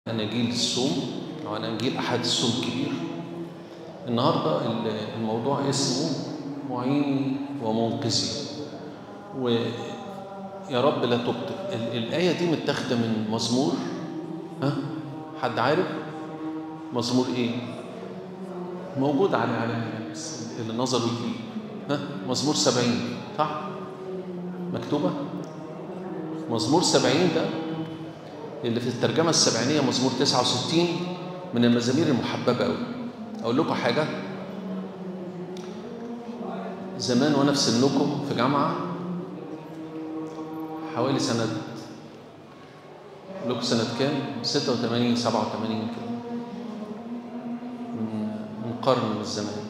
أناجيل الصوم أو أناجيل أحد الصوم كبير النهاردة الموضوع اسمه معيني ومنقذي ويا رب لا تبطئ الآية دي متاخدة من مزمور ها حد عارف مزمور إيه موجود على على بس اللي نظره يجيب ها مزمور سبعين صح مكتوبة مزمور سبعين ده اللي في الترجمة السبعينية مزمور 69 من المزامير المحببة أوي أقول لكم حاجة زمان وأنا في سنكم في جامعة حوالي سنة أقول لكم سنة كام؟ 86 87 كده من قرن من الزمان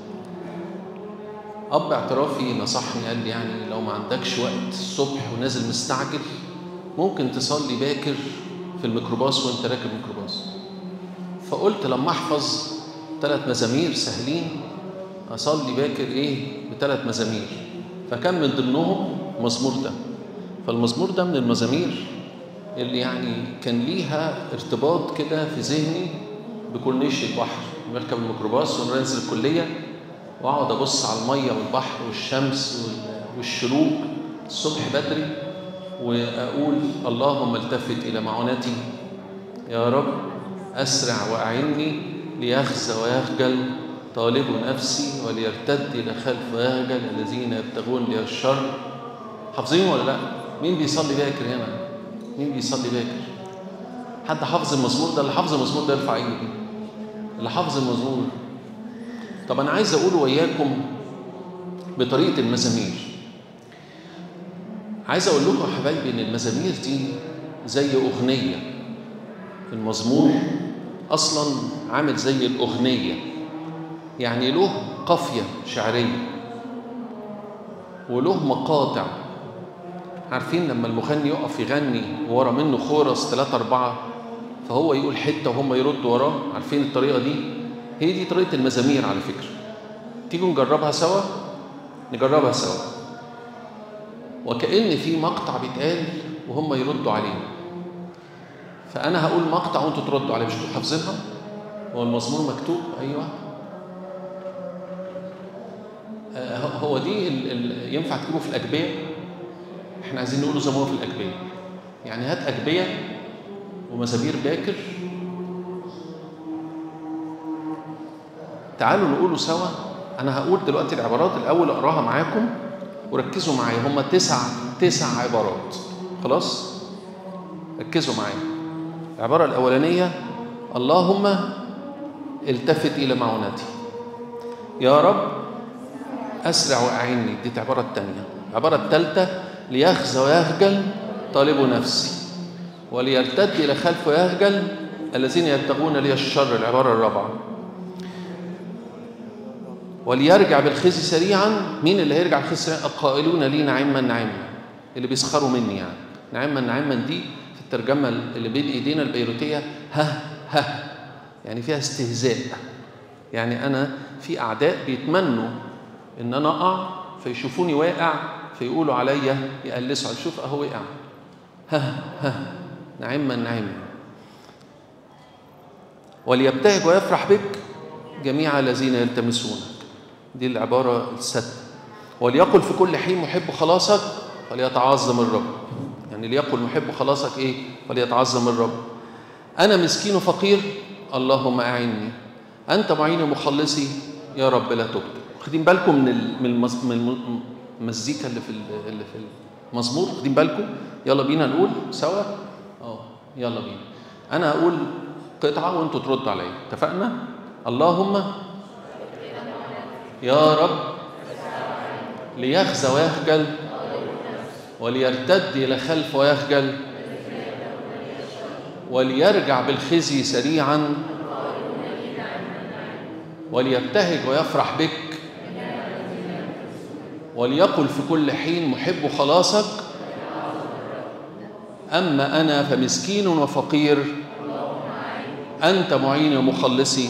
أب اعترافي نصحني قال لي يعني لو ما عندكش وقت الصبح ونازل مستعجل ممكن تصلي باكر في الميكروباص وانت راكب ميكروباص فقلت لما احفظ ثلاث مزامير سهلين اصلي باكر ايه بثلاث مزامير فكان من ضمنهم مزمور ده فالمزمور ده من المزامير اللي يعني كان ليها ارتباط كده في ذهني بكورنيش البحر بركب الميكروباص وانا بنزل الكليه واقعد ابص على الميه والبحر والشمس والشروق الصبح بدري واقول اللهم التفت الى معونتي يا رب اسرع واعني ليخزى ويخجل طالب نفسي وليرتد الى خلف ويخجل الذين يبتغون لي الشر حافظين ولا لا مين بيصلي باكر هنا مين بيصلي باكر حد حافظ المزمور ده اللي حافظ المزمور ده يرفع ايده اللي حافظ المزمور طب انا عايز اقول وياكم بطريقه المزامير عايز اقول لكم يا حبايبي ان المزامير دي زي اغنيه المزمور اصلا عامل زي الاغنيه يعني له قافيه شعريه وله مقاطع عارفين لما المغني يقف يغني ورا منه خورس ثلاثة أربعة فهو يقول حتة وهم يردوا وراه عارفين الطريقة دي هي دي طريقة المزامير على فكرة تيجوا نجربها سوا نجربها سوا وكأن في مقطع بيتقال وهم يردوا عليه فأنا هقول مقطع وأنتوا تردوا عليه مش انتوا حافظينها هو المزمور مكتوب أيوه هو دي ال ال ينفع تجيبه في الأجبية احنا عايزين نقوله زي ما هو في الأجبية يعني هات أجبية ومزامير باكر تعالوا نقوله سوا أنا هقول دلوقتي العبارات الأول أقراها معاكم وركزوا معايا هم تسع تسع عبارات خلاص ركزوا معايا العبارة الأولانية اللهم التفت إلى معونتي يا رب أسرع وأعني دي العبارة الثانية العبارة الثالثة ليخزى ويخجل طالب نفسي وليرتد إلى خلف ويخجل الذين يبتغون لي الشر العبارة الرابعة وليرجع بالخزي سريعا مين اللي هيرجع بالخزي سريعا القائلون لي نعما نعما اللي بيسخروا مني يعني نعما نعما دي في الترجمه اللي بين ايدينا البيروتيه ها ها يعني فيها استهزاء يعني انا في اعداء بيتمنوا ان انا اقع فيشوفوني واقع فيقولوا عليا يقلسوا شوف اهو وقع ها ها نعما نعما وليبتهج ويفرح بك جميع الذين يلتمسونك دي العبارة السادسة وليقل في كل حين محب خلاصك فليتعظم الرب يعني ليقل محب خلاصك ايه فليتعظم الرب انا مسكين وفقير اللهم اعني انت معين ومخلصي يا رب لا تبطئ واخدين بالكم من من المزيكا اللي في اللي في المزمور واخدين بالكم يلا بينا نقول سوا اه يلا بينا انا هقول قطعه وانتوا تردوا عليا اتفقنا اللهم يا رب ليخزى ويخجل وليرتد إلى خلف ويخجل وليرجع بالخزي سريعا وليبتهج ويفرح بك وليقل في كل حين محب خلاصك أما أنا فمسكين وفقير أنت معيني ومخلصي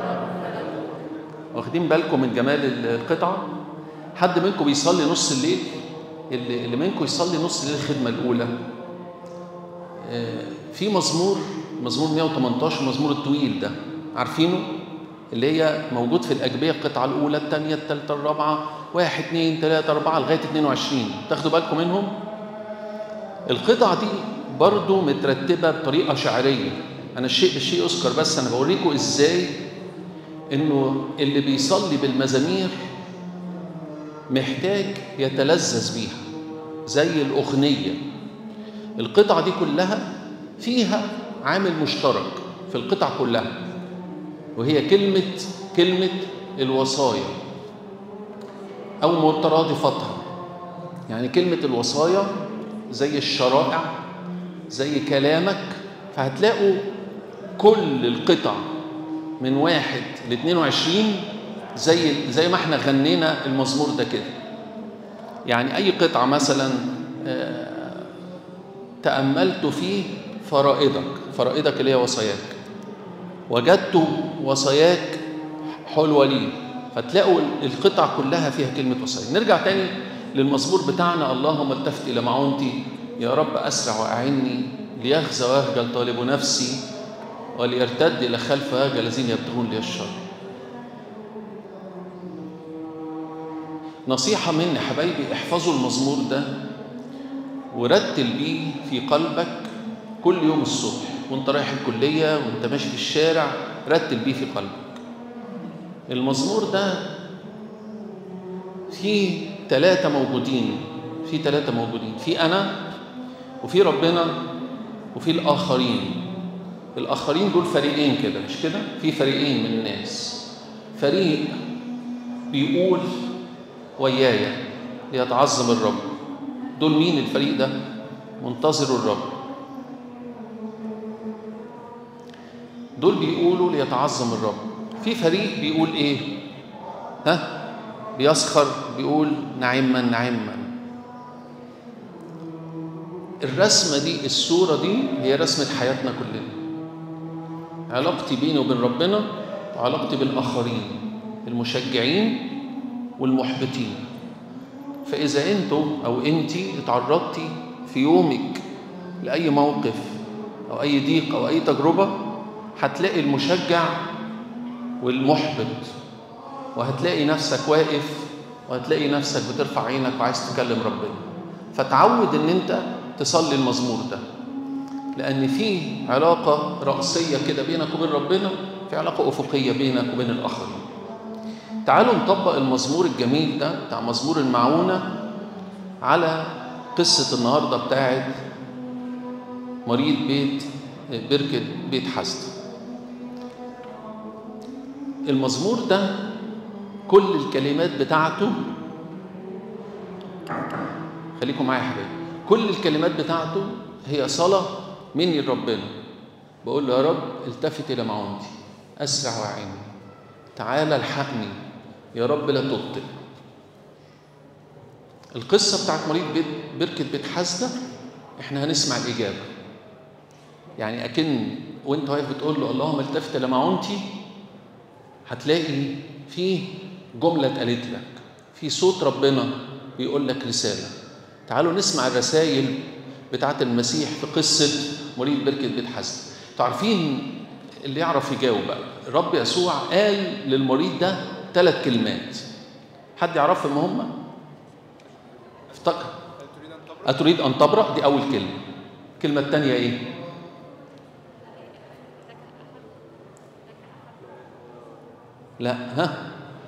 واخدين بالكم من جمال القطعة حد منكم بيصلي نص الليل اللي منكم يصلي نص الليل الخدمة الأولى في مزمور مزمور 118 المزمور الطويل ده عارفينه اللي هي موجود في الأجبية القطعة الأولى الثانية الثالثة الرابعة واحد اثنين ثلاثة أربعة لغاية 22 تاخدوا بالكم منهم القطعة دي برضو مترتبة بطريقة شعرية أنا الشيء بالشيء أذكر بس أنا بوريكم إزاي إنه اللي بيصلي بالمزامير محتاج يتلذذ بيها زي الأغنية القطعة دي كلها فيها عامل مشترك في القطع كلها وهي كلمة كلمة الوصايا أو مترادفتها يعني كلمة الوصايا زي الشرائع زي كلامك فهتلاقوا كل القطع من واحد ل 22 زي زي ما احنا غنينا المزمور ده كده يعني أي قطعة مثلا تأملت فيه فرائضك فرائضك اللي هي وصاياك وجدت وصاياك حلوة لي فتلاقوا القطع كلها فيها كلمة وصايا نرجع تاني للمزمور بتاعنا اللهم التفت إلى معونتي يا رب أسرع وأعني ليخزى ويخجل طالب نفسي وليرتد إلى خلف هاج الذين يبتغون لي الشر نصيحة مني حبايبي احفظوا المزمور ده ورتل بيه في قلبك كل يوم الصبح وانت رايح الكلية وانت ماشي في الشارع رتل بيه في قلبك المزمور ده فيه ثلاثة موجودين في ثلاثة موجودين في أنا وفي ربنا وفي الآخرين الآخرين دول فريقين كده مش كده في فريقين من الناس فريق بيقول ويايا ليتعظم الرب دول مين الفريق ده منتظروا الرب دول بيقولوا ليتعظم الرب في فريق بيقول ايه ها بيسخر بيقول نعما نعما الرسمة دي الصورة دي هي رسمة حياتنا كلنا علاقتي بيني وبين ربنا وعلاقتي بالآخرين المشجعين والمحبطين فإذا أنتوا أو أنتي اتعرضتي في يومك لأي موقف أو أي ضيق أو أي تجربة هتلاقي المشجع والمحبط وهتلاقي نفسك واقف وهتلاقي نفسك بترفع عينك وعايز تكلم ربنا فتعود ان انت تصلي المزمور ده لان في علاقه راسيه كده بينك وبين ربنا في علاقه افقيه بينك وبين الاخرين تعالوا نطبق المزمور الجميل ده بتاع مزمور المعونه على قصه النهارده بتاعت مريض بيت بركه بيت حسن المزمور ده كل الكلمات بتاعته خليكم معايا يا حبايبي كل الكلمات بتاعته هي صلاة مني لربنا بقول له يا رب التفت إلى معونتي أسرع وأعيني تعالى الحقني يا رب لا تبطئ القصة بتاعت مريض بيت بركة بيت حسدة احنا هنسمع الإجابة يعني أكن وانت واقف بتقول له اللهم التفت إلى معونتي هتلاقي في جملة اتقالت لك في صوت ربنا بيقول لك رسالة تعالوا نسمع الرسائل بتاعت المسيح في قصة مريض بركة بيت حسن تعرفين اللي يعرف يجاوب بقى الرب يسوع قال للمريض ده ثلاث كلمات حد يعرفهم هم افتكر أتريد أن تبرأ دي أول كلمة الكلمة الثانية إيه لا ها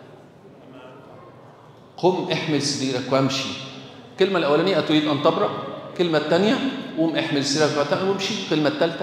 قم احمل سريرك وامشي الكلمة الأولانية أتريد أن تبرأ الكلمة الثانية قوم احمل سريرك وامشي الكلمة الثالثة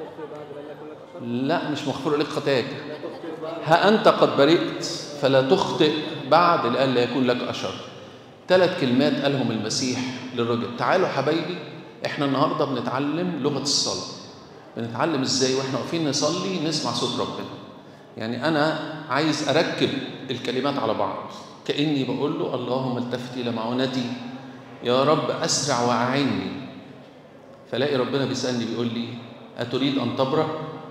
لا مش مغفور لك خطاياك ها أنت قد برئت فلا تخطئ بعد لئلا يكون لك أشر ثلاث كلمات قالهم المسيح للرجل تعالوا حبايبي احنا النهارده بنتعلم لغة الصلاة بنتعلم ازاي واحنا واقفين نصلي نسمع صوت ربنا يعني أنا عايز أركب الكلمات على بعض كأني بقول له اللهم التفت إلى معونتي يا رب أسرع وأعني فلاقي ربنا بيسألني بيقول لي أتريد أن تبرأ؟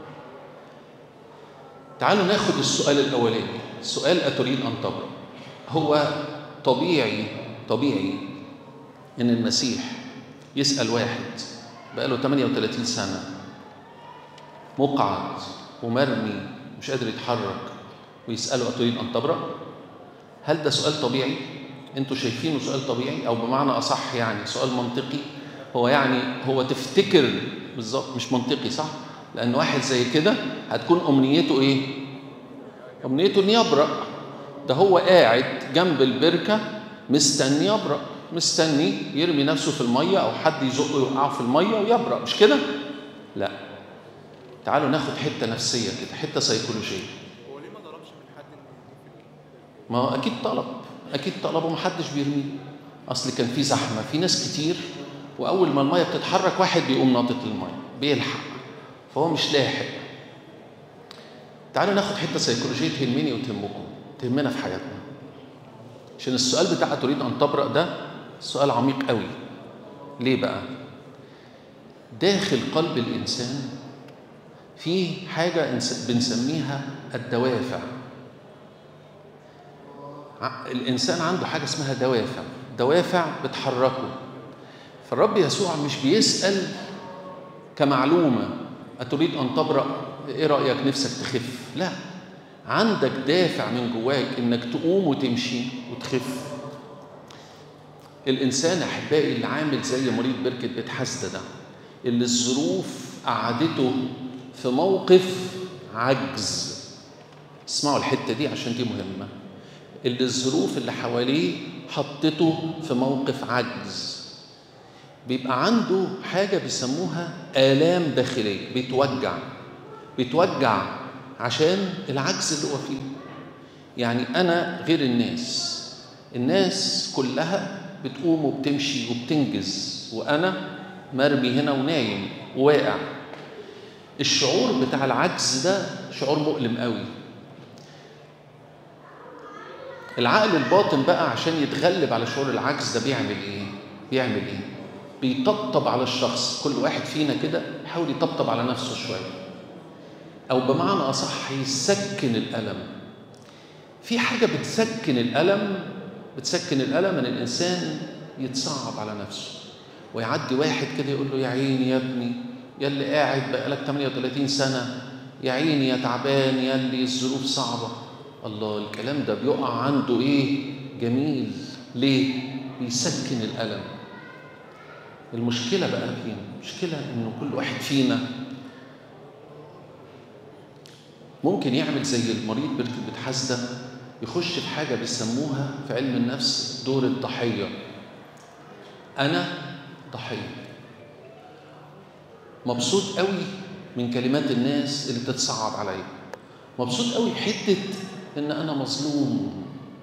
تعالوا ناخد السؤال الأولاني السؤال أتريد أن تبرأ هو طبيعي طبيعي إن المسيح يسأل واحد بقاله 38 سنة مقعد ومرمي مش قادر يتحرك ويسأله أتريد أن تبرأ؟ هل ده سؤال طبيعي؟ أنتوا شايفينه سؤال طبيعي أو بمعنى أصح يعني سؤال منطقي؟ هو يعني هو تفتكر بالظبط مش منطقي صح؟ لأن واحد زي كده هتكون أمنيته إيه؟ أمنيته إن يبرأ ده هو قاعد جنب البركة مستني يبرأ مستني يرمي نفسه في المية أو حد يزقه يوقعه في المية ويبرأ مش كده؟ لا تعالوا ناخد حتة نفسية كده حتة سيكولوجية هو ليه ما ضربش من حد ان ما هو أكيد طلب أكيد طلب ومحدش بيرميه أصل كان في زحمة في ناس كتير وأول ما المية بتتحرك واحد بيقوم ناطط للمية بيلحق فهو مش لاحق تعالوا ناخد حتة سيكولوجية تهمني وتهمكم تهمنا في حياتنا عشان السؤال بتاع تريد أن تبرأ ده سؤال عميق قوي ليه بقى؟ داخل قلب الإنسان في حاجة إنس- بنسميها الدوافع ع- الإنسان عنده حاجة اسمها دوافع دوافع بتحركه فالرب يسوع مش بيسأل كمعلومة أتريد أن تبرأ إيه رأيك نفسك تخف لا عندك دافع من جواك إنك تقوم وتمشي وتخف الإنسان أحبائي اللي عامل زي مريض بركة بيت حسدة ده اللي الظروف قعدته في موقف عجز اسمعوا الحتة دي عشان دي مهمة اللي الظروف اللي حواليه حطته في موقف عجز بيبقى عنده حاجة بيسموها آلام داخلية بيتوجع بيتوجع عشان العجز اللي هو فيه يعني أنا غير الناس الناس كلها بتقوم وبتمشي وبتنجز وأنا مرمي هنا ونايم وواقع الشعور بتاع العجز ده شعور مؤلم قوي العقل الباطن بقى عشان يتغلب على شعور العجز ده بيعمل ايه بيعمل ايه بيطبطب على الشخص كل واحد فينا كده يحاول يطبطب على نفسه شويه او بمعنى اصح يسكن الالم في حاجه بتسكن الالم بتسكن الالم ان الانسان يتصعب على نفسه ويعدي واحد كده يقول له يا عيني يا ابني يا اللي قاعد بقالك 38 سنه يا عيني يا تعبان يا اللي الظروف صعبه الله الكلام ده بيقع عنده ايه جميل ليه بيسكن الالم المشكله بقى فين المشكله انه كل واحد فينا ممكن يعمل زي المريض بركة بتحسده يخش في حاجة بيسموها في علم النفس دور الضحية أنا ضحية مبسوط قوي من كلمات الناس اللي بتتصعب عليا مبسوط قوي بحتة إن أنا مظلوم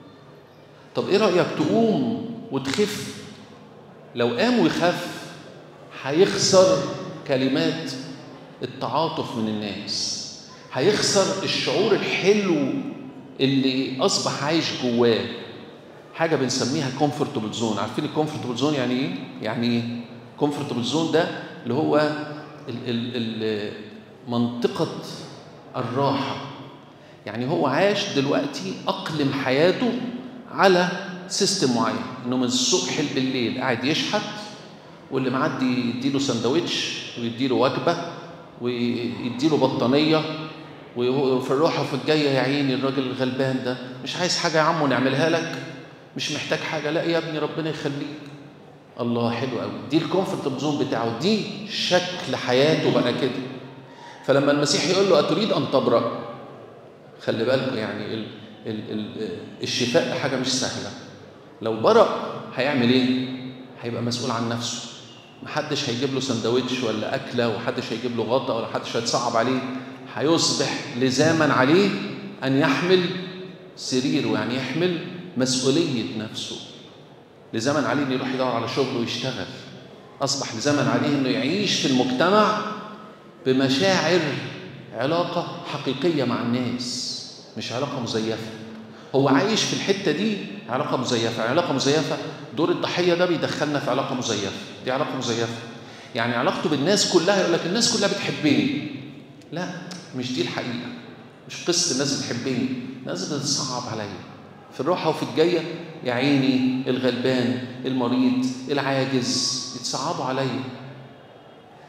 طب إيه رأيك تقوم وتخف لو قام ويخف هيخسر كلمات التعاطف من الناس هيخسر الشعور الحلو اللي اصبح عايش جواه حاجه بنسميها كومفورتبل زون عارفين الكومفورتبل زون يعني ايه يعني ايه كومفورتبل زون ده اللي هو ال ال ال منطقه الراحه يعني هو عاش دلوقتي اقلم حياته على سيستم معين انه من الصبح بالليل قاعد يشحت واللي معدي يديله سندوتش ويديله وجبه ويديله بطانيه وفي الروحه وفي الجايه يا عيني الراجل الغلبان ده مش عايز حاجه يا عمو نعملها لك مش محتاج حاجه لا يا ابني ربنا يخليك الله حلو قوي دي الكومفورت زون بتاعه دي شكل حياته بقى كده فلما المسيح يقول له اتريد ان تبرأ خلي بالكم يعني ال ال ال الشفاء ده حاجه مش سهله لو برأ هيعمل ايه هيبقى مسؤول عن نفسه محدش هيجيب له سندوتش ولا اكله ومحدش هيجيب له غطا ولا حدش هيتصعب عليه هيصبح لزاما عليه ان يحمل سريره يعني يحمل مسؤوليه نفسه لزمن عليه انه يروح يدور على شغل ويشتغل اصبح لزمن عليه انه يعيش في المجتمع بمشاعر علاقه حقيقيه مع الناس مش علاقه مزيفه هو عايش في الحته دي علاقه مزيفه علاقه مزيفه دور الضحيه ده بيدخلنا في علاقه مزيفه دي علاقه مزيفه يعني علاقته بالناس كلها يقول لك الناس كلها بتحبني لا مش دي الحقيقه مش قصه الناس بتحبني الناس بتتصعب عليا في الروحه وفي الجايه يا عيني الغلبان المريض العاجز يتصعبوا عليا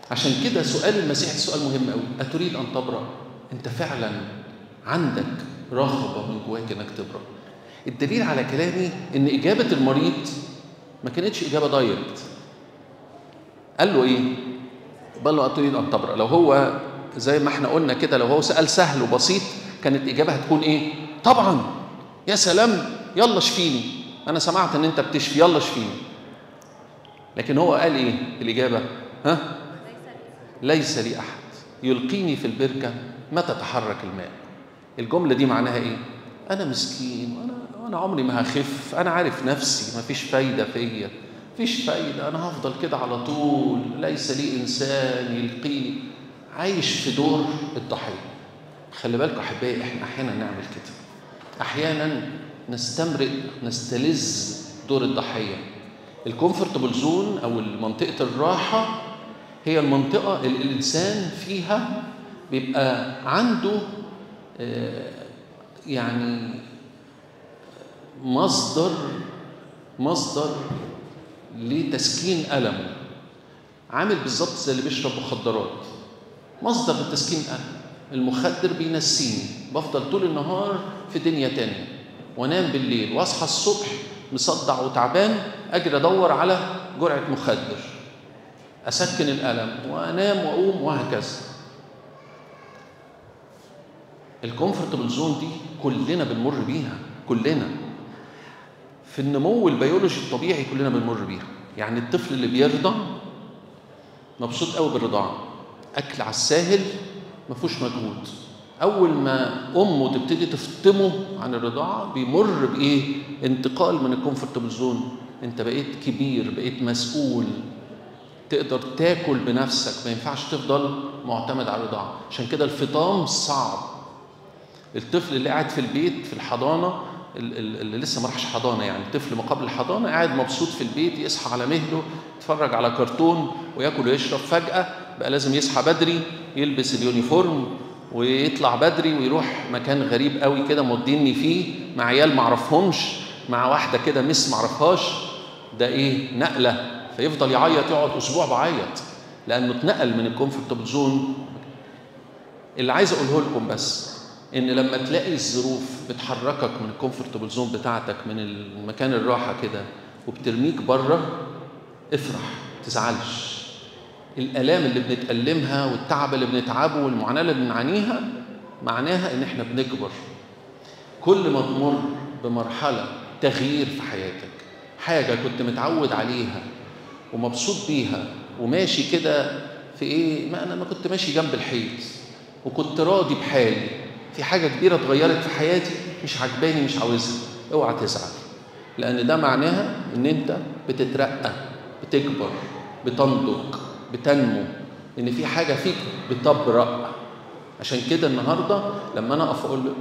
عشان كده سؤال المسيح سؤال مهم قوي أتريد أن تبرأ؟ أنت فعلا عندك رغبة من جواك إنك تبرأ الدليل على كلامي إن إجابة المريض ما كانتش إجابة دايركت قال له إيه؟ قال له أتريد أن تبرأ لو هو زي ما احنا قلنا كده لو هو سؤال سهل وبسيط كانت إجابة هتكون إيه؟ طبعا يا سلام يلا شفيني أنا سمعت إن أنت بتشفي يلا شفيني لكن هو قال إيه الإجابة؟ ها؟ ليس لي أحد يلقيني في البركة متى تحرك الماء الجملة دي معناها إيه؟ أنا مسكين وأنا أنا عمري ما هخف أنا عارف نفسي مفيش فايدة فيا مفيش فايدة أنا هفضل كده على طول ليس لي إنسان يلقيني عايش في دور الضحية خلي بالكم أحبائي إحنا أحيانا نعمل كده أحيانا نستمرئ نستلذ دور الضحية الكومفورتبل زون أو منطقة الراحة هي المنطقة اللي الإنسان فيها بيبقى عنده يعني مصدر مصدر لتسكين ألمه عامل بالظبط زي اللي بيشرب مخدرات مصدر لتسكين ألم المخدر بينسيني بفضل طول النهار في دنيا تانية وانام بالليل واصحى الصبح مصدع وتعبان اجري ادور على جرعه مخدر اسكن الالم وانام واقوم وهكذا الكومفورتبل زون دي كلنا بنمر بيها كلنا في النمو البيولوجي الطبيعي كلنا بنمر بيها يعني الطفل اللي بيرضع مبسوط قوي بالرضاعه اكل على الساهل ما فيهوش مجهود اول ما امه تبتدي تفطمه عن الرضاعه بيمر بايه انتقال من الكومفورتبل زون انت بقيت كبير بقيت مسؤول تقدر تاكل بنفسك ما ينفعش تفضل معتمد على الرضاعه عشان كده الفطام صعب الطفل اللي قاعد في البيت في الحضانه اللي لسه ما راحش حضانه يعني الطفل ما قبل الحضانه قاعد مبسوط في البيت يصحى على مهله يتفرج على كرتون وياكل ويشرب فجاه بقى لازم يصحى بدري يلبس اليونيفورم ويطلع بدري ويروح مكان غريب قوي كده موديني فيه مع عيال ما اعرفهمش مع واحده كده مس ما اعرفهاش ده ايه نقله فيفضل يعيط يقعد اسبوع بعيط لانه اتنقل من الكومفورتبل زون اللي عايز اقوله لكم بس ان لما تلاقي الظروف بتحركك من الكومفورتبل زون بتاعتك من المكان الراحه كده وبترميك بره افرح تزعلش الالام اللي بنتالمها والتعب اللي بنتعبه والمعاناه اللي بنعانيها معناها ان احنا بنكبر كل ما تمر بمرحله تغيير في حياتك حاجه كنت متعود عليها ومبسوط بيها وماشي كده في ايه ما انا ما كنت ماشي جنب الحيط وكنت راضي بحالي في حاجه كبيره اتغيرت في حياتي مش عجباني مش عاوزها اوعى تزعل لان ده معناها ان انت بتترقى بتكبر بتنضج بتنمو ان في حاجه فيك بتبرأ عشان كده النهارده لما انا اقف اقول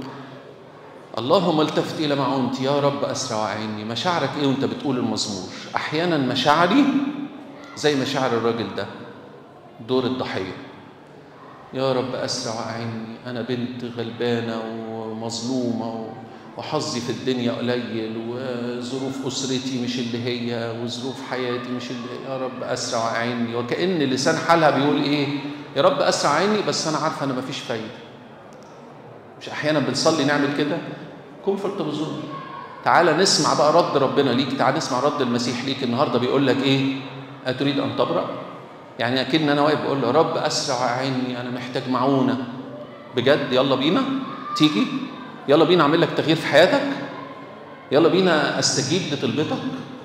اللهم التفت الى معونتي يا رب اسرع عيني مشاعرك ايه وانت بتقول المزمور احيانا مشاعري زي مشاعر الراجل ده دور الضحيه يا رب اسرع عيني انا بنت غلبانه ومظلومه وحظي في الدنيا قليل وظروف اسرتي مش اللي هي وظروف حياتي مش اللي هي يا رب اسرع عيني وكان لسان حالها بيقول ايه يا رب اسرع عيني بس انا عارفه ان مفيش فايده مش احيانا بنصلي نعمل كده كومفورت بزون تعالى نسمع بقى رد ربنا ليك تعالى نسمع رد المسيح ليك النهارده بيقول لك ايه اتريد ان تبرأ يعني اكن انا واقف بقول له رب اسرع عيني انا محتاج معونه بجد يلا بينا تيجي يلا بينا اعمل لك تغيير في حياتك يلا بينا استجيب لطلبتك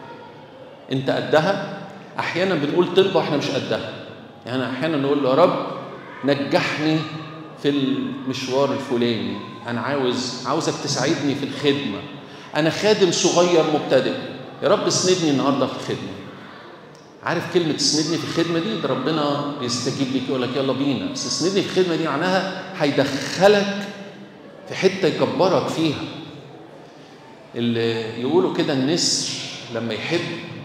انت قدها احيانا بنقول طلبه واحنا مش قدها يعني احيانا نقول له يا رب نجحني في المشوار الفلاني انا عاوز عاوزك تساعدني في الخدمه انا خادم صغير مبتدئ يا رب اسندني النهارده في الخدمه عارف كلمة اسندني في الخدمة دي ده ربنا بيستجيب لك يقول لك يلا بينا بس اسندني في الخدمة دي معناها هيدخلك في حتة يكبرك فيها اللي يقولوا كده النسر لما يحب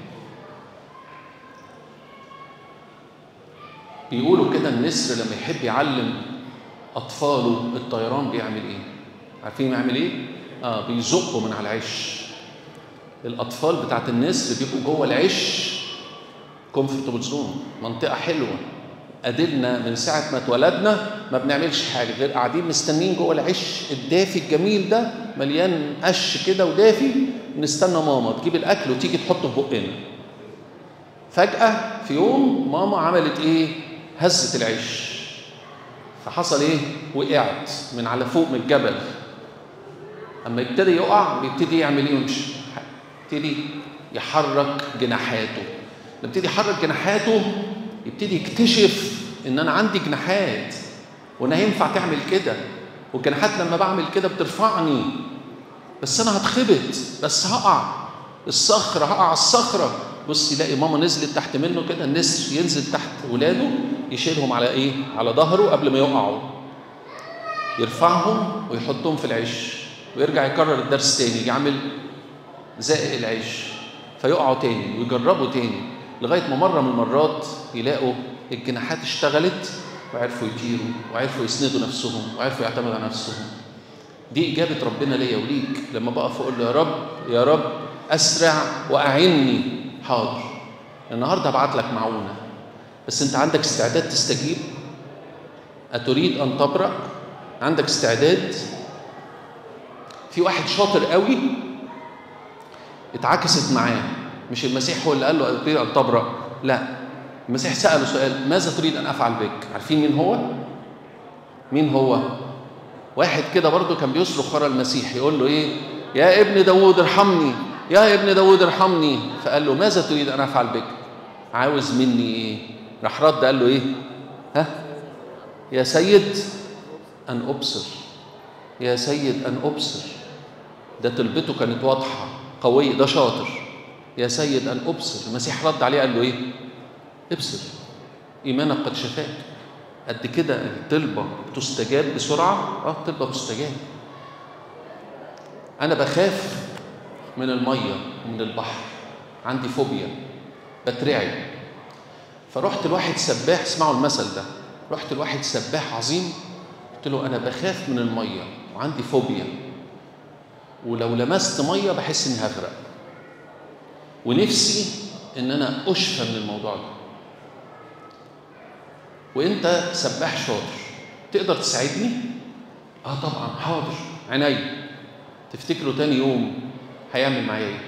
بيقولوا كده النسر لما يحب يعلم أطفاله الطيران بيعمل إيه؟ عارفين بيعمل إيه؟ آه بيزقوا من على العش الأطفال بتاعت النسر بيبقوا جوه العش كومفورتبل زون منطقة حلوة ادلنا من ساعه ما اتولدنا ما بنعملش حاجه غير قاعدين مستنيين جوه العش الدافي الجميل ده مليان قش كده ودافي بنستنى ماما تجيب الاكل وتيجي تحطه في بقنا فجاه في يوم ماما عملت ايه هزت العش فحصل ايه وقعت من على فوق من الجبل اما يبتدي يقع بيبتدي يعمل ايه ويمشي يبتدي يحرك جناحاته لما يبتدي يحرك جناحاته يبتدي يكتشف ان انا عندي جناحات وانا ينفع تعمل كده والجناحات لما بعمل كده بترفعني بس انا هتخبط بس هقع الصخره هقع على الصخره بص يلاقي ماما نزلت تحت منه كده النسر ينزل تحت ولاده يشيلهم على ايه على ظهره قبل ما يقعوا يرفعهم ويحطهم في العش ويرجع يكرر الدرس تاني يعمل زائق العيش فيقعوا تاني ويجربوا تاني لغايه ما مره من المرات يلاقوا الجناحات اشتغلت وعرفوا يطيروا وعرفوا يسندوا نفسهم وعرفوا يعتمدوا على نفسهم دي اجابه ربنا ليا وليك لما بقف اقول له يا رب يا رب اسرع واعني حاضر النهارده هبعت لك معونه بس انت عندك استعداد تستجيب اتريد ان تبرأ عندك استعداد في واحد شاطر قوي اتعكست معاه مش المسيح هو اللي قال له اريد ان تبرأ لا المسيح سأله سؤال ماذا تريد ان افعل بك عارفين مين هو مين هو واحد كده برضه كان بيصرخ ورا المسيح يقول له ايه يا ابن داوود ارحمني يا ابن داوود ارحمني فقال له ماذا تريد ان افعل بك عاوز مني ايه راح رد قال له ايه ها يا سيد ان ابصر يا سيد ان ابصر ده طلبته كانت واضحه قويه ده شاطر يا سيد ان ابصر المسيح رد عليه قال له ايه ابصر ايمانك قد شفاك قد كده الطلبه تستجاب بسرعه اه الطلبه مستجاب انا بخاف من الميه ومن البحر عندي فوبيا بترعب فرحت لواحد سباح اسمعوا المثل ده رحت لواحد سباح عظيم قلت له انا بخاف من الميه وعندي فوبيا ولو لمست ميه بحس اني هغرق ونفسي ان انا اشفى من الموضوع ده وانت سباح شاطر تقدر تساعدني اه طبعا حاضر عينيا تفتكروا تاني يوم هيعمل معايا ايه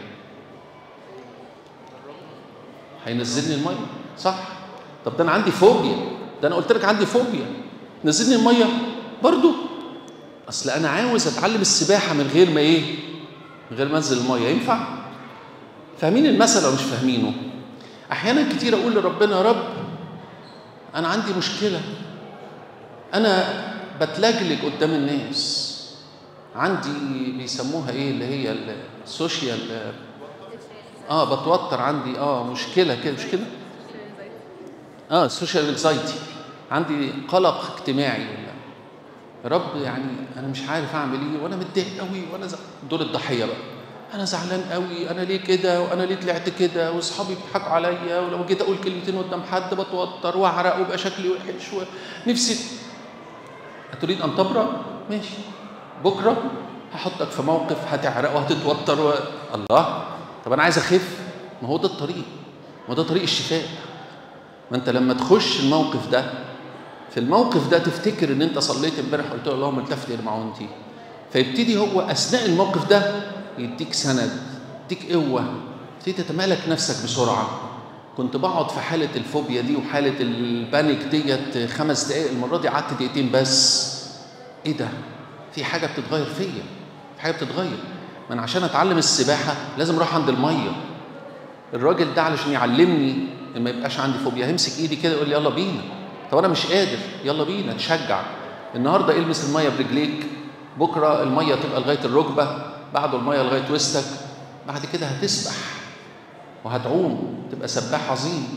هينزلني الميه صح طب ده انا عندي فوبيا ده انا قلت لك عندي فوبيا نزلني الميه برضو اصل انا عاوز اتعلم السباحه من غير ما ايه من غير ما انزل الميه ينفع فاهمين المثل ولا مش فاهمينه احيانا كتير اقول لربنا يا رب انا عندي مشكله انا بتلجلج قدام الناس عندي بيسموها ايه اللي هي السوشيال اه بتوتر عندي اه مشكله كده مش كده اه السوشيال انكزايتي عندي قلق اجتماعي ولا يا رب يعني انا مش عارف اعمل ايه وانا متضايق قوي وانا زع... دور الضحيه بقى انا زعلان قوي انا ليه كده وانا ليه طلعت كده واصحابي بيضحكوا عليا ولو جيت اقول كلمتين قدام حد بتوتر واعرق ويبقى شكلي وحش ونفسي هتريد ان تبرأ ماشي بكره هحطك في موقف هتعرق وهتتوتر و... الله طب انا عايز اخف ما هو ده الطريق ما ده طريق الشفاء ما انت لما تخش الموقف ده في الموقف ده تفتكر ان انت صليت امبارح قلت له اللهم التفت الى معونتي فيبتدي هو اثناء الموقف ده يديك سند يديك قوه تبتدي تتمالك نفسك بسرعه كنت بقعد في حاله الفوبيا دي وحاله البانيك ديت خمس دقائق المره دي قعدت دقيقتين بس ايه ده في حاجه بتتغير فيا في حاجه بتتغير ما انا عشان اتعلم السباحه لازم اروح عند الميه الراجل ده علشان يعلمني ان ما يبقاش عندي فوبيا همسك ايدي كده يقول لي يلا بينا طب انا مش قادر يلا بينا تشجع النهارده المس الميه برجليك بكره الميه تبقى لغايه الركبه بعده الميه لغايه وسطك بعد كده هتسبح وهتعوم تبقى سباح عظيم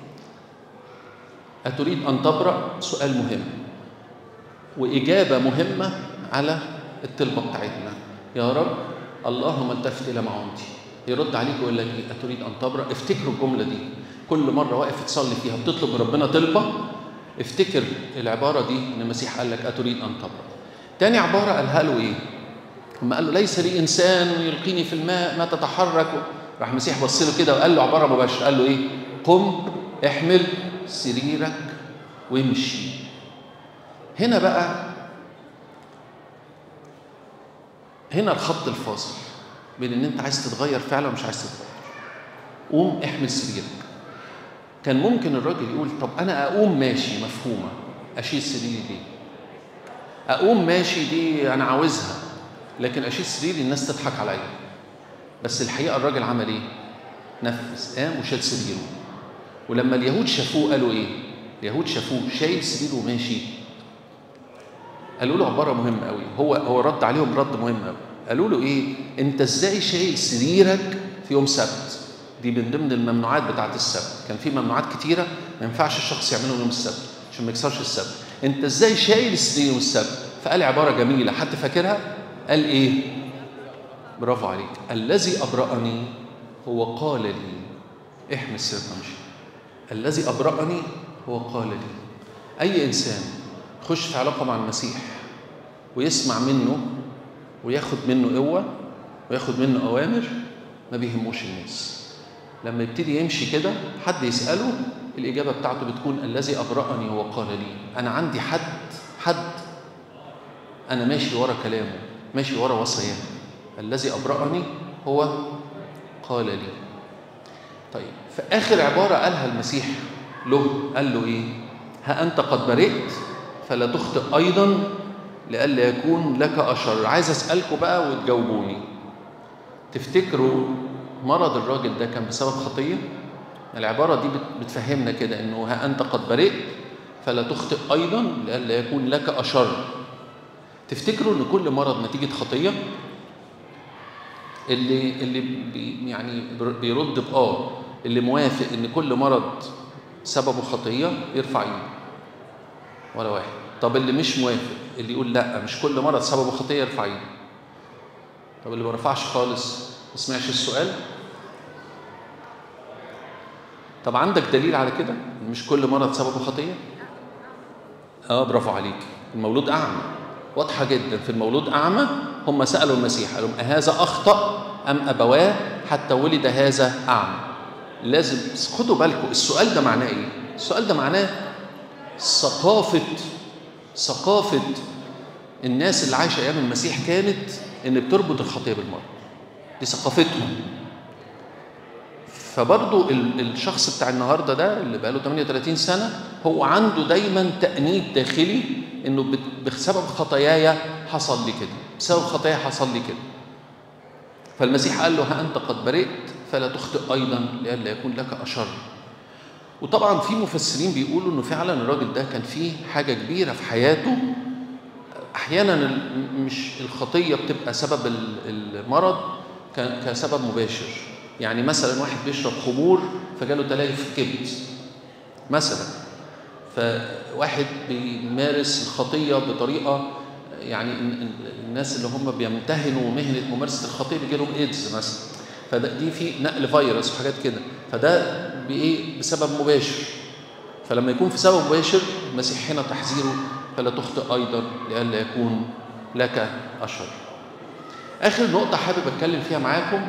أتريد أن تبرأ سؤال مهم وإجابة مهمة على الطلبة بتاعتنا يا رب اللهم التفت إلى معونتي يرد عليك ويقول لك إيه أتريد أن تبرأ افتكروا الجملة دي كل مرة واقف تصلي فيها بتطلب من ربنا طلبة افتكر العبارة دي إن المسيح قال لك أتريد أن تبرأ تاني عبارة قالها له إيه لما قال له ليس لي إنسان يلقيني في الماء ما تتحرك راح المسيح بص له كده وقال له عبارة مباشرة قال له إيه قم احمل سريرك وامشي هنا بقى هنا الخط الفاصل بين ان انت عايز تتغير فعلا ومش عايز تتغير قوم احمل سريرك كان ممكن الراجل يقول طب انا اقوم ماشي مفهومه اشيل سريري ليه اقوم ماشي دي انا عاوزها لكن اشيل سريري الناس تضحك عليا بس الحقيقه الراجل عمل ايه نفذ قام وشال سريره ولما اليهود شافوه قالوا ايه اليهود شافوه شايل سريره وماشي قالوا له عباره مهمه قوي هو هو رد عليهم رد مهم قوي قالوا له ايه انت ازاي شايل سريرك في يوم سبت دي من ضمن الممنوعات بتاعت السبت كان في ممنوعات كتيره ما ينفعش الشخص يعملهم يوم السبت عشان ما يكسرش السبت انت ازاي شايل السرير يوم السبت فقال عباره جميله حد فاكرها قال ايه برافو عليك الذي ابرأني هو قال لي احمل سرك وامشي الذي أبرأني هو قال لي أي إنسان يخش في علاقة مع المسيح ويسمع منه وياخد منه قوة وياخد منه أوامر ما بيهموش الناس لما يبتدي يمشي كده حد يسأله الإجابة بتاعته بتكون الذي أبرأني هو قال لي أنا عندي حد حد أنا ماشي ورا كلامه ماشي ورا وصاياه الذي أبرأني هو قال لي طيب في آخر عبارة قالها المسيح له قال له إيه ها أنت قد برئت فلا تخطئ أيضا لئلا يكون لك أشر عايز أسألكم بقى وتجاوبوني تفتكروا مرض الراجل ده كان بسبب خطية العبارة دي بتفهمنا كده إنه ها أنت قد برئت فلا تخطئ أيضا لئلا يكون لك أشر تفتكروا إن كل مرض نتيجة خطية اللي اللي بي يعني بيرد بآه اللي موافق إن كل مرض سببه خطية يرفع ايده ولا واحد طب اللي مش موافق اللي يقول لا مش كل مرض سببه خطية يرفع ايده طب اللي ما رفعش خالص ما سمعش السؤال طب عندك دليل على كده مش كل مرض سببه خطية اه برافو عليك المولود أعمى واضحة جدا في المولود أعمى هم سألوا المسيح قالوا أهذا أخطأ أم أبواه حتى ولد هذا أعمى لازم خدوا بالكم السؤال ده معناه إيه؟ السؤال ده معناه ثقافة ثقافة الناس اللي عايشة أيام المسيح كانت إن بتربط الخطية بالمرض دي ثقافتهم فبرضو الشخص بتاع النهارده ده اللي بقاله 38 سنة هو عنده دايما تأنيب داخلي إنه بسبب خطاياي حصل لي كده بسبب خطاياي حصل لي كده فالمسيح قال له ها أنت قد برئت فلا تخطئ أيضا لئلا يكون لك أشر وطبعا في مفسرين بيقولوا إنه فعلا الراجل ده كان فيه حاجة كبيرة في حياته أحيانا مش الخطية بتبقى سبب المرض كسبب مباشر يعني مثلا واحد بيشرب خمور فجاله تليف في الكبد مثلا فواحد بيمارس الخطية بطريقة يعني الناس اللي هم بيمتهنوا مهنة ممارسة الخطية بيجي لهم ايدز مثلا فدي في نقل فيروس وحاجات كده فده بايه بسبب مباشر فلما يكون في سبب مباشر المسيح هنا تحذيره فلا تخطئ ايضا لئلا يكون لك اشر اخر نقطه حابب اتكلم فيها معاكم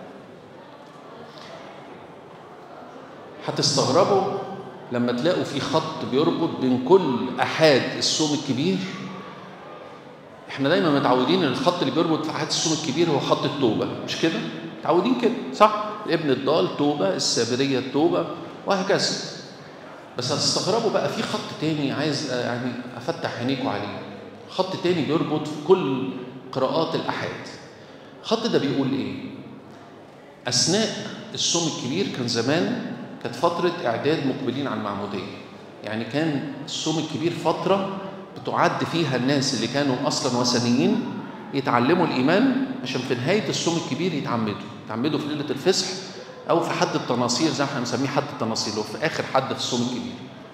هتستغربوا لما تلاقوا في خط بيربط بين كل احاد الصوم الكبير احنا دايما متعودين ان الخط اللي بيربط في احاد الصوم الكبير هو خط التوبه مش كده متعودين كده صح ابن الضال توبه السامريه التوبه وهكذا بس هتستغربوا بقى في خط تاني عايز يعني افتح عينيكم عليه خط تاني بيربط في كل قراءات الاحاد الخط ده بيقول ايه اثناء الصوم الكبير كان زمان كانت فتره اعداد مقبلين على المعموديه يعني كان الصوم الكبير فتره بتعد فيها الناس اللي كانوا اصلا وثنيين يتعلموا الايمان عشان في نهايه الصوم الكبير يتعمدوا يتعمدوا في ليله الفصح او في حد التناصير زي ما احنا بنسميه حد التناصير اللي هو في اخر حد في الصوم الكبير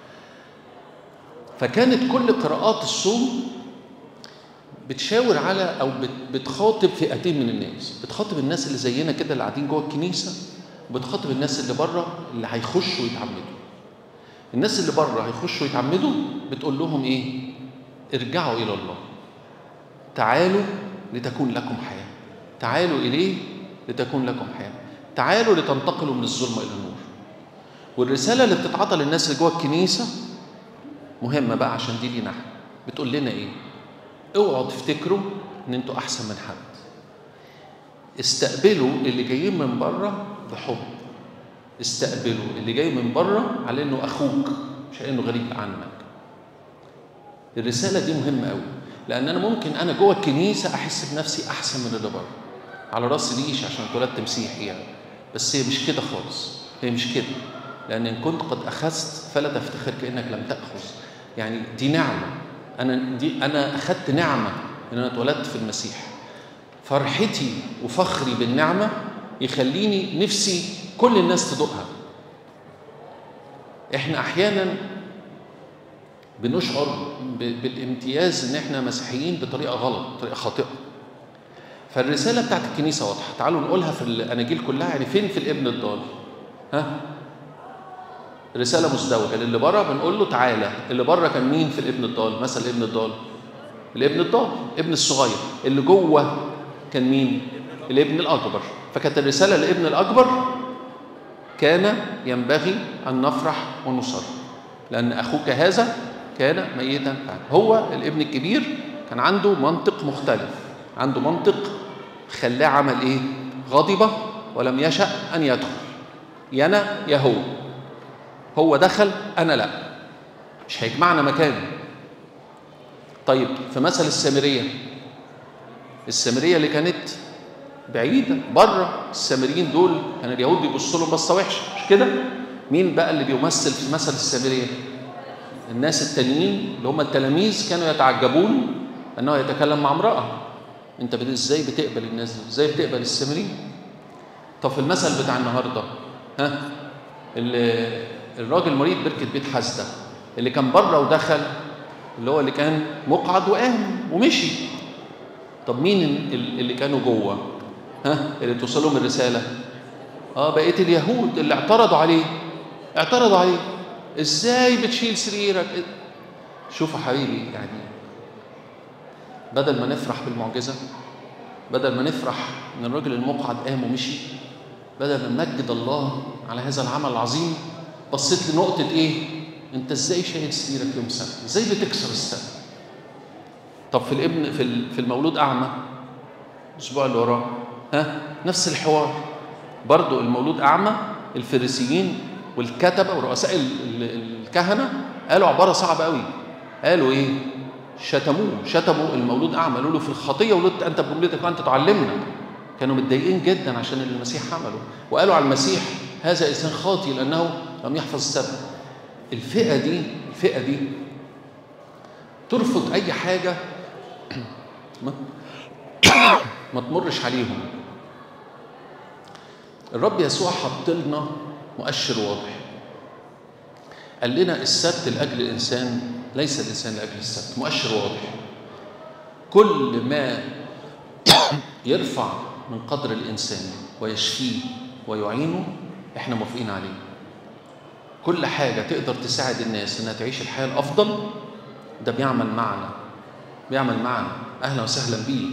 فكانت كل قراءات الصوم بتشاور على او بتخاطب فئتين من الناس بتخاطب الناس اللي زينا كده اللي قاعدين جوه الكنيسه وبتخاطب الناس اللي بره اللي هيخشوا يتعمدوا الناس اللي بره هيخشوا يتعمدوا بتقول لهم ايه ارجعوا الى الله تعالوا لتكون لكم حياه تعالوا اليه لتكون لكم حياه تعالوا لتنتقلوا من الظلمه الى النور والرساله اللي بتتعطى للناس اللي جوه الكنيسه مهمه بقى عشان دي لينا احنا بتقول لنا ايه اوعوا تفتكروا ان انتوا احسن من حد استقبلوا اللي جايين من بره بحب استقبلوا اللي جاي من بره على انه اخوك مش على انه غريب عنك الرساله دي مهمه قوي لان انا ممكن انا جوه الكنيسه احس بنفسي احسن من اللي بره على راس ليش عشان اتولدت مسيحي يعني بس هي مش كده خالص هي مش كده لان ان كنت قد اخذت فلا تفتخر كانك لم تاخذ يعني دي نعمه انا دي انا اخذت نعمه ان انا اتولدت في المسيح فرحتي وفخري بالنعمه يخليني نفسي كل الناس تدوقها احنا احيانا بنشعر ب- بالامتياز ان احنا مسيحيين بطريقه غلط بطريقه خاطئه فالرساله بتاعت الكنيسه واضحه تعالوا نقولها في الاناجيل كلها يعني فين في الابن الضال ها رساله مزدوجه للي بره بنقول له تعالى اللي بره كان مين في الابن الضال مثل الابن الضال الابن الضال ابن الصغير اللي جوه كان مين الابن الاكبر فكانت الرساله للابن الاكبر كان ينبغي ان نفرح ونصر لان اخوك هذا كان ميتا فعلا. هو الابن الكبير كان عنده منطق مختلف عنده منطق خلاه عمل ايه غضب ولم يشأ ان يدخل يا انا يا هو هو دخل انا لا مش هيجمعنا مكان طيب في مثل السامريه السامريه اللي كانت بعيده بره السامريين دول كان اليهود بيبصوا لهم بصه وحشه مش كده مين بقى اللي بيمثل في مثل السامريه الناس التانيين اللي هم التلاميذ كانوا يتعجبون انه يتكلم مع امراه انت بت- ازاي بتقبل الناس دي ازاي بتقبل السامريين طب في المثل بتاع النهارده ها اللي الراجل مريض بركه بيت حسده اللي كان بره ودخل اللي هو اللي كان مقعد وقام ومشي طب مين ال- اللي كانوا جوه ها اللي توصلهم الرساله اه بقيه اليهود اللي اعترضوا عليه اعترضوا عليه ازاي بتشيل سريرك شوفوا حبيبي يعني بدل ما نفرح بالمعجزه بدل ما نفرح ان الراجل المقعد قام ومشي بدل ما نمجد الله على هذا العمل العظيم بصيت لنقطه ايه انت ازاي شايل سريرك يوم سنه ازاي بتكسر السنه طب في الابن في ال- في المولود اعمى الاسبوع اللي وراه ها نفس الحوار برضو المولود اعمى الفريسيين والكتبه ورؤساء ال- ال- الكهنه قالوا عباره صعبه قوي قالوا ايه شتموه شتموا المولود اعمى قالوا له في الخطيه ولدت انت بجملتك وانت تعلمنا كانوا متضايقين جدا عشان اللي المسيح عمله وقالوا على المسيح هذا انسان خاطي لانه لم يحفظ السبت الفئه دي الفئه دي ترفض اي حاجه ما ما تمرش عليهم الرب يسوع حط لنا مؤشر واضح قال لنا السبت لاجل الانسان ليس الانسان لاجل السبت مؤشر واضح كل ما يرفع من قدر الانسان ويشفيه ويعينه احنا موافقين عليه كل حاجه تقدر تساعد الناس انها تعيش الحياه الافضل ده بيعمل معنا بيعمل معنا اهلا وسهلا بيه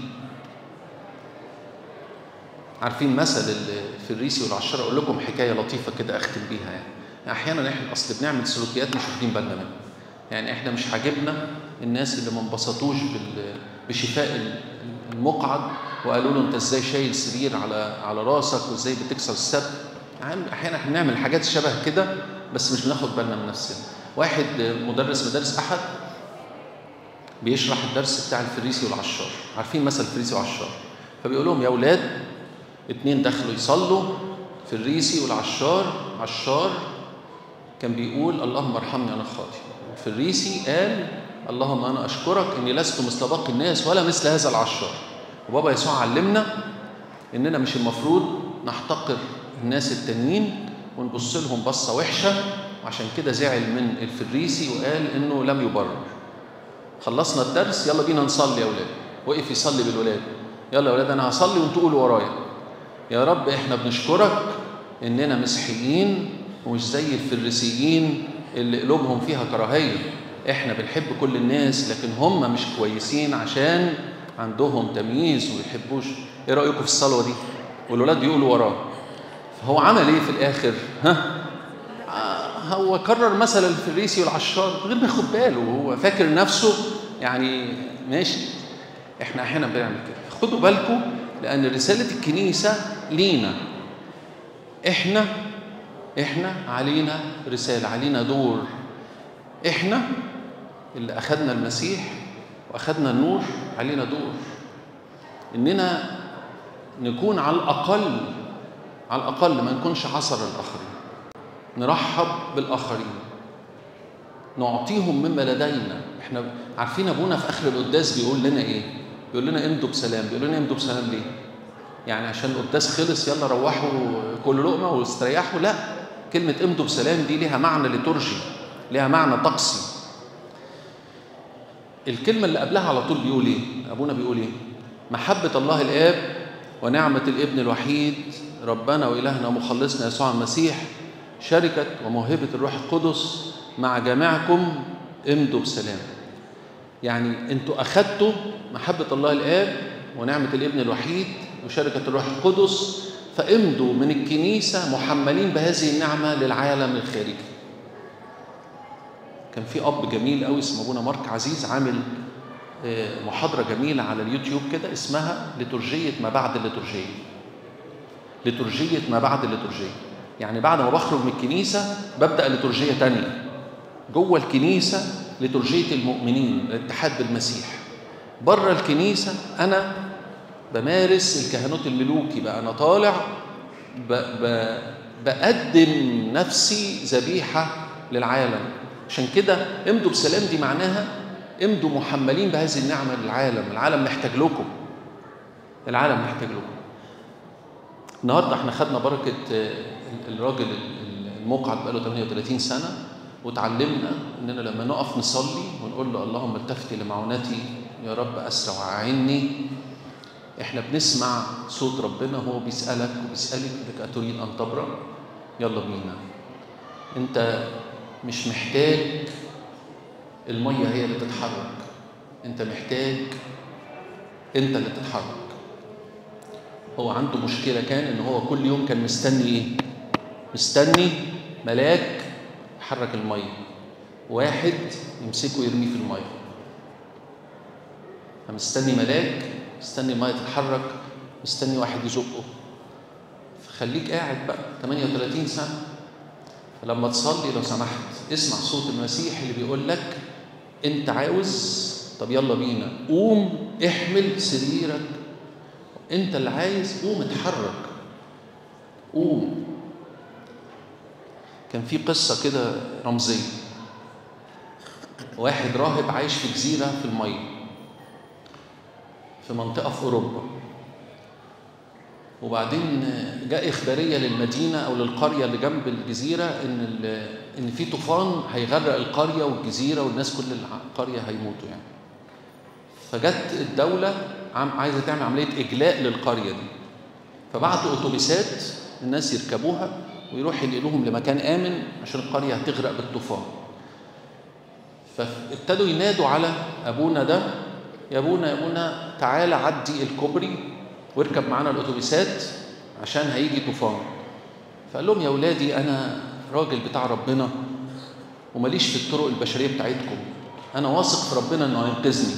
عارفين مثل الفريسي والعشرة اقول لكم حكايه لطيفه كده اختم بيها يعني احيانا احنا اصل بنعمل سلوكيات مش واخدين بالنا منها يعني احنا مش عاجبنا الناس اللي ما انبسطوش بال- بشفاء المقعد وقالوا له انت ازاي شايل سرير على على راسك وازاي بتكسر السد يعني احيانا احنا بنعمل حاجات شبه كده بس مش بناخد بالنا من نفسنا واحد مدرس مدارس احد بيشرح الدرس بتاع الفريسي والعشار عارفين مثل الفريسي والعشار فبيقول لهم يا اولاد اتنين دخلوا يصلوا فريسي والعشار عشار كان بيقول اللهم ارحمني انا خاطئ الفريسي قال اللهم انا اشكرك اني لست مثل باقي الناس ولا مثل هذا العشار وبابا يسوع علمنا اننا مش المفروض نحتقر الناس التانيين ونبص لهم بصه وحشه وعشان كده زعل من الفريسي وقال انه لم يبرر خلصنا الدرس يلا بينا نصلي يا اولاد وقف يصلي بالولاد يلا يا اولاد انا هصلي وانتوا قولوا ورايا يا رب احنا بنشكرك اننا مسيحيين ومش زي الفريسيين اللي قلوبهم فيها كراهيه احنا بنحب كل الناس لكن هم مش كويسين عشان عندهم تمييز وما يحبوش ايه رايكم في الصلوه دي والولاد بيقولوا وراه فهو عمل ايه في الاخر ها آه، هو كرر مثل الفريسي والعشار من غير ما ياخد باله هو فاكر نفسه يعني ماشي احنا احيانا بنعمل كده خدوا بالكم لان رساله الكنيسه لينا احنا احنا علينا رساله علينا دور احنا اللي اخذنا المسيح واخذنا النور علينا دور اننا نكون على الاقل على الاقل ما نكونش عصر الاخرين نرحب بالاخرين نعطيهم مما لدينا احنا عارفين ابونا في اخر القداس بيقول لنا ايه بيقول لنا امضوا بسلام بيقول لنا امضوا بسلام ليه يعني عشان القداس خلص يلا روحوا كل لقمه واستريحوا لا كلمه امضوا بسلام دي ليها معنى ليتورجي ليها معنى طقسي الكلمه اللي قبلها على طول بيقول ايه ابونا بيقول ايه محبه الله الاب ونعمه الابن الوحيد ربنا والهنا ومخلصنا يسوع المسيح شركه وموهبه الروح القدس مع جميعكم امضوا بسلام يعني انتوا اخذتوا محبه الله الاب ونعمه الابن الوحيد وشركه الروح القدس فامضوا من الكنيسه محملين بهذه النعمه للعالم الخارجي كان في اب جميل قوي اسمه ابونا مارك عزيز عامل محاضره جميله على اليوتيوب كده اسمها لترجيه ما بعد الليتورجيه لترجيه ما بعد الليتورجيه يعني بعد ما بخرج من الكنيسه ببدا لترجيه تانية جوه الكنيسه لترجيه المؤمنين الاتحاد بالمسيح بره الكنيسه انا بمارس الكهنوت الملوكي بقى انا طالع ب... ب... بقدم نفسي ذبيحه للعالم عشان كده امضوا بسلام دي معناها امضوا محملين بهذه النعمه للعالم العالم محتاج لكم العالم محتاج لكم النهارده احنا خدنا بركه الراجل المقعد بقاله 38 سنه وتعلمنا اننا لما نقف نصلي ونقول له اللهم التفتي لمعونتي يا رب اسرع وأعني احنا بنسمع صوت ربنا هو بيسالك وبيسالك لك اتريد ان تبرأ يلا بينا انت مش محتاج الميه هي اللي تتحرك انت محتاج انت اللي تتحرك هو عنده مشكله كان ان هو كل يوم كان مستني ايه مستني ملاك يحرك الميه واحد يمسكه يرميه في الميه فمستني ملاك مستني الميه تتحرك مستني واحد يزقه فخليك قاعد بقى 38 سنه فلما تصلي لو سمحت اسمع صوت المسيح اللي بيقول لك انت عاوز طب يلا بينا قوم احمل سريرك انت اللي عايز قوم اتحرك قوم كان في قصة كده رمزية واحد راهب عايش في جزيرة في المية في منطقة في أوروبا وبعدين جاء إخبارية للمدينة أو للقرية اللي جنب الجزيرة إن إن في طوفان هيغرق القرية والجزيرة والناس كل القرية هيموتوا يعني. فجت الدولة عايزة تعمل عملية إجلاء للقرية دي. فبعتوا أتوبيسات الناس يركبوها ويروح ينقلوهم لمكان آمن عشان القرية هتغرق بالطوفان. فابتدوا ينادوا على أبونا ده يا أبونا يا أبونا تعالى عدي الكوبري واركب معانا الاتوبيسات عشان هيجي طوفان فقال لهم يا ولادي انا راجل بتاع ربنا وماليش في الطرق البشريه بتاعتكم انا واثق في ربنا انه هينقذني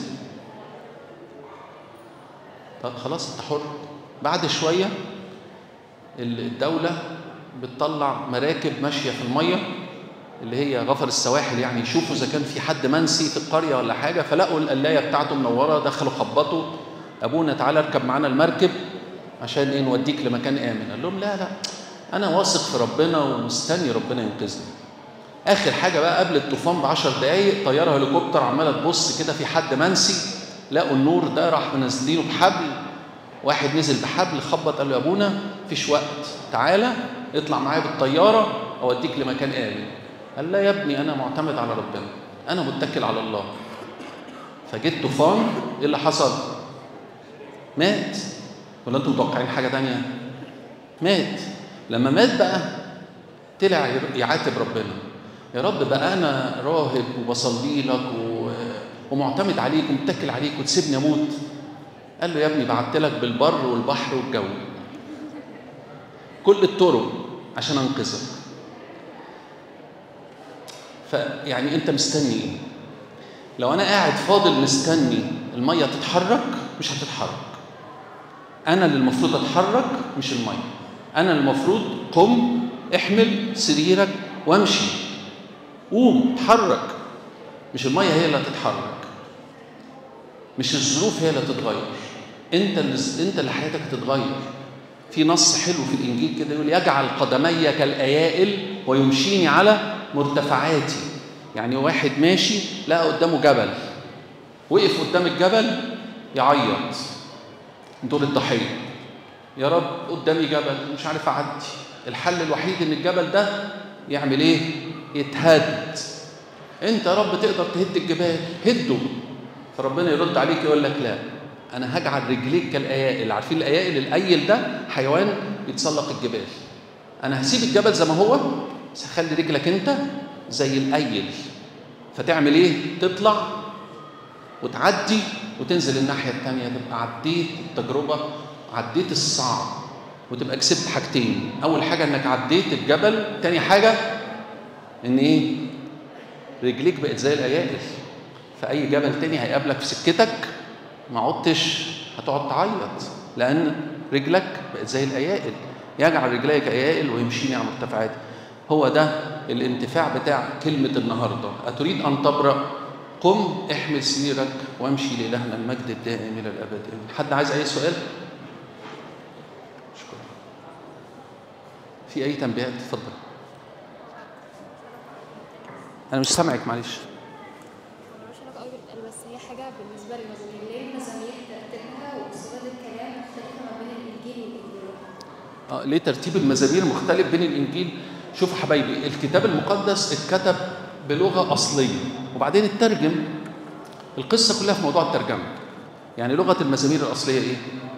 طب خلاص انت حر بعد شويه الدوله بتطلع مراكب ماشيه في الميه اللي هي غفر السواحل يعني يشوفوا اذا كان في حد منسي في القريه ولا حاجه فلقوا القلايه بتاعته منوره دخلوا خبطوا ابونا تعالى اركب معانا المركب عشان ايه نوديك لمكان امن قال لهم لا لا انا واثق في ربنا ومستني ربنا ينقذني اخر حاجه بقى قبل الطوفان ب 10 دقائق طياره هليكوبتر عماله تبص كده في حد منسي لقوا النور ده راح منزلينه بحبل واحد نزل بحبل خبط قال له يا ابونا مفيش وقت تعالى اطلع معايا بالطياره اوديك لمكان امن قال لا يا ابني انا معتمد على ربنا انا متكل على الله فجيت طوفان ايه اللي حصل مات ولا انتم متوقعين حاجه تانية مات لما مات بقى طلع يعاتب ربنا يا رب بقى انا راهب وبصلي لك و... ومعتمد عليك ومتكل عليك وتسيبني اموت قال له يا ابني بعت لك بالبر والبحر والجو كل الطرق عشان انقذك فيعني انت مستني ايه لو انا قاعد فاضل مستني الميه تتحرك مش هتتحرك انا اللي المفروض اتحرك مش الميه انا المفروض قم احمل سريرك وامشي قوم اتحرك مش الميه هي اللي هتتحرك مش الظروف هي اللي هتتغير انت اللي انت اللي حياتك هتتغير في نص حلو في الانجيل كده يقول يجعل قدمي كالايائل ويمشيني على مرتفعاتي يعني واحد ماشي لقى قدامه جبل وقف قدام الجبل يعيط دور الضحيه يا رب قدامي جبل مش عارف اعدي الحل الوحيد ان الجبل ده يعمل ايه يتهد انت يا رب تقدر تهد الجبال هده فربنا يرد عليك يقول لك لا انا هجعل رجليك كالايائل عارفين الايائل الايل ده حيوان بيتسلق الجبال انا هسيب الجبل زي ما هو بس هخلي رجلك انت زي الايل فتعمل ايه تطلع وتعدي وتنزل الناحيه الثانيه تبقى عديت التجربه عديت الصعب وتبقى كسبت حاجتين اول حاجه انك عديت الجبل تاني حاجه ان ايه رجليك بقت زي الايائل فاي جبل تاني هيقابلك في سكتك ما عدتش هتقعد تعيط لان رجلك بقت زي الايائل يجعل رجليك ايائل ويمشيني على مرتفعات هو ده الانتفاع بتاع كلمة النهاردة أتريد أن تبرأ قم احمل سريرك وامشي لإلهنا المجد الدائم إلى الأبد حد عايز أي سؤال؟ شكرا في أي تنبيهات؟ اتفضل أنا مش سامعك معلش ملوش علاقة قوي بالقلب بس هي حاجة بالنسبة للمزامير ليه المزامير ترتيبها وصيغة الكلام مختلفة ما بين الإنجيل والإنجيل آه ليه ترتيب المزامير مختلف بين الإنجيل؟ شوفوا حبايبي الكتاب المقدس اتكتب بلغة أصلية وبعدين اترجم القصة كلها في موضوع الترجمة يعني لغة المزامير الأصلية إيه؟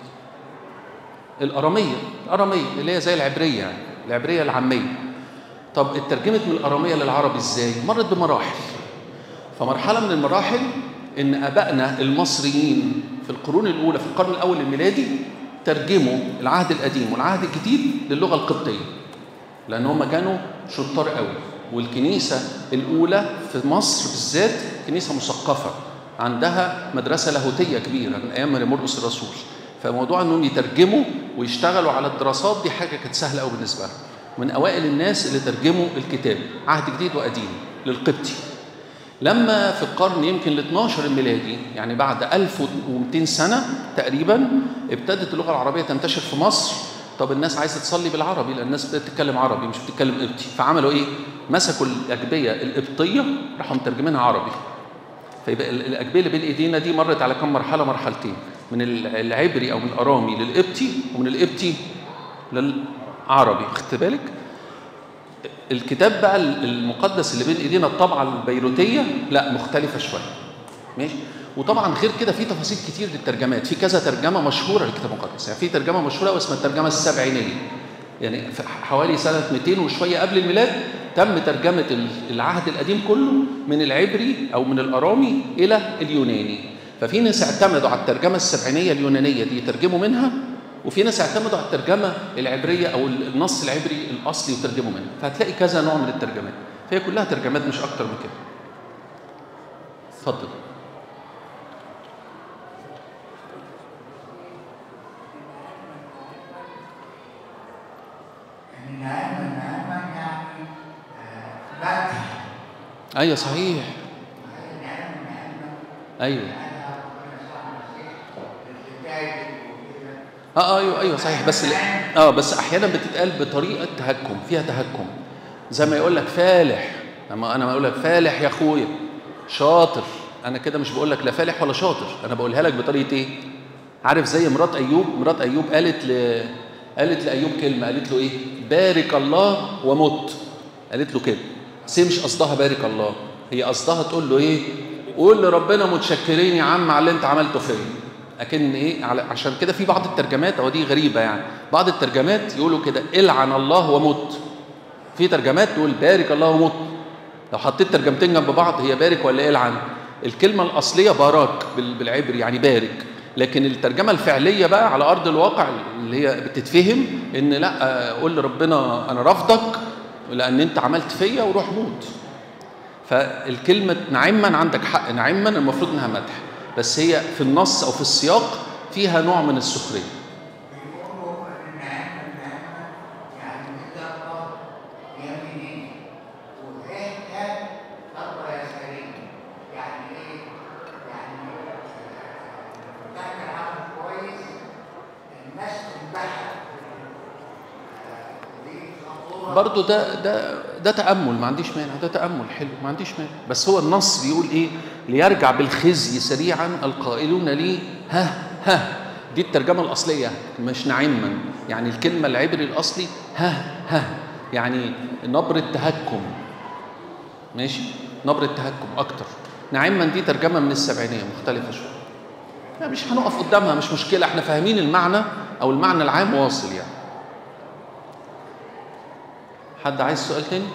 الأرامية الأرامية اللي هي زي العبرية يعني العبرية العامية طب اترجمت من الأرامية للعربي إزاي؟ مرت بمراحل فمرحلة من المراحل إن آبائنا المصريين في القرون الأولى في القرن الأول الميلادي ترجموا العهد القديم والعهد الجديد للغة القبطية لأن هم كانوا شطار قوي والكنيسة الأولى في مصر بالذات كنيسة مثقفة عندها مدرسة لاهوتية كبيرة من أيام مرقس الرسول فموضوع أنهم يترجموا ويشتغلوا على الدراسات دي حاجة كانت سهلة قوي بالنسبة لهم من أوائل الناس اللي ترجموا الكتاب عهد جديد وقديم للقبطي لما في القرن يمكن ال 12 الميلادي يعني بعد 1200 سنة تقريبا ابتدت اللغة العربية تنتشر في مصر طب الناس عايزه تصلي بالعربي لان الناس بدات تتكلم عربي مش بتتكلم قبطي فعملوا ايه مسكوا الاجبيه القبطيه راحوا مترجمينها عربي فيبقى الاجبيه اللي بين ايدينا دي مرت على كم مرحله مرحلتين من العبري او من الارامي للقبطي ومن القبطي للعربي خدت بالك الكتاب بقى المقدس اللي بين ايدينا الطبعه البيروتيه لا مختلفه شويه ماشي وطبعا غير كده في تفاصيل كتير للترجمات في كذا ترجمه مشهوره للكتاب المقدس يعني في ترجمه مشهوره واسمها الترجمه السبعينيه يعني في حوالي سنه 200 وشويه قبل الميلاد تم ترجمه العهد القديم كله من العبري او من الارامي الى اليوناني ففي ناس اعتمدوا على الترجمه السبعينيه اليونانيه دي يترجموا منها وفي ناس اعتمدوا على الترجمه العبريه او النص العبري الاصلي وترجموا منها فهتلاقي كذا نوع من الترجمات فهي كلها ترجمات مش اكتر من كده اتفضل ايوه صحيح ايوه اه ايوه ايوه صحيح بس اه بس احيانا بتتقال بطريقه تهكم فيها تهكم زي ما يقول لك فالح لما انا اقول لك فالح يا اخويا شاطر انا كده مش بقول لك لا فالح ولا شاطر انا بقولها لك بطريقه ايه عارف زي مرات ايوب مرات ايوب قالت ل قالت لايوب كلمه قالت له ايه بارك الله ومت قالت له كده بس هي مش قصدها بارك الله هي قصدها تقول له ايه قول لربنا متشكرين يا عم على اللي انت عملته فيا لكن ايه عشان كده في بعض الترجمات او دي غريبه يعني بعض الترجمات يقولوا كده العن الله ومت في ترجمات تقول بارك الله ومت لو حطيت ترجمتين جنب بعض هي بارك ولا العن الكلمه الاصليه باراك بالعبري يعني بارك لكن الترجمه الفعليه بقى على ارض الواقع اللي هي بتتفهم ان لا قول لربنا انا رافضك لان انت عملت فيا وروح موت فالكلمة نعما عندك حق نعما المفروض انها مدح بس هي في النص او في السياق فيها نوع من السخرية بيقولوا ان نعمة نعمة يعني كده الله يمينين وإيه الله يا سليم يعني ايه؟ يعني تعمل عمل كويس الناس تمدحك آه، دي خطورة برضو ده ده ده تأمل ما عنديش مانع ده تأمل حلو ما عنديش مانع بس هو النص بيقول ايه ليرجع بالخزي سريعا القائلون لي ها ها دي الترجمة الأصلية مش نعما يعني الكلمة العبري الأصلي ها ها يعني نبرة تهكم ماشي نبرة تهكم أكتر نعما دي ترجمة من السبعينية مختلفة شوية لا مش هنقف قدامها مش مشكلة احنا فاهمين المعنى أو المعنى العام واصل يعني حد عايز سؤال تاني؟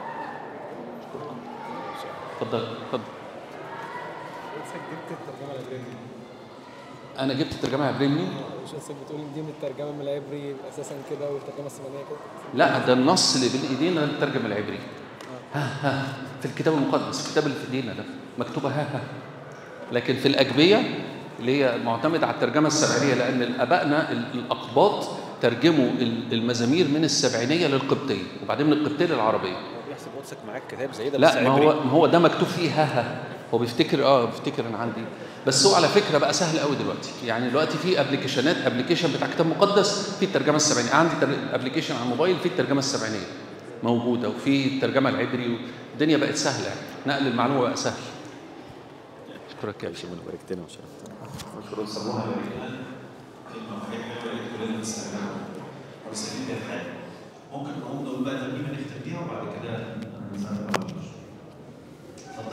اتفضل اتفضل حضرتك جبت الترجمه العبريه انا جبت الترجمه العبريه منين؟ مش حضرتك بتقول دي من الترجمه من العبري اساسا كده والترجمه السمانيه كده لا ده النص اللي بين ايدينا ده الترجمه العبري ها ها في الكتاب المقدس الكتاب اللي في ايدينا ده مكتوبه ها ها لكن في الاجبيه اللي هي معتمده على الترجمه السبعينيه لان ابائنا ال- الاقباط ترجموا ال- المزامير من السبعينيه للقبطيه وبعدين من القبطيه للعربيه هو بيحسب واتسك معاك كتاب زي ده بس لا ما عبري. هو ما هو ده مكتوب فيه ها ها هو بيفتكر اه بيفتكر انا عندي بس هو على فكره بقى سهل قوي دلوقتي يعني دلوقتي في ابلكيشنات ابلكيشن بتاع كتاب مقدس في الترجمه السبعينيه عندي ابلكيشن على الموبايل في الترجمه السبعينيه موجوده وفي الترجمه العبري والدنيا بقت سهله يعني نقل المعلومه بقى سهل اشكرك يا ماشي باشا ربنا باركتنا وشرفتنا المفروض صبوها بالإيمان كلمة وحيدة حلوة كلنا نستخدمها أو سليم الحال ممكن نقوم نقول بقى ترجمة نختم بيها وبعد كده نسأل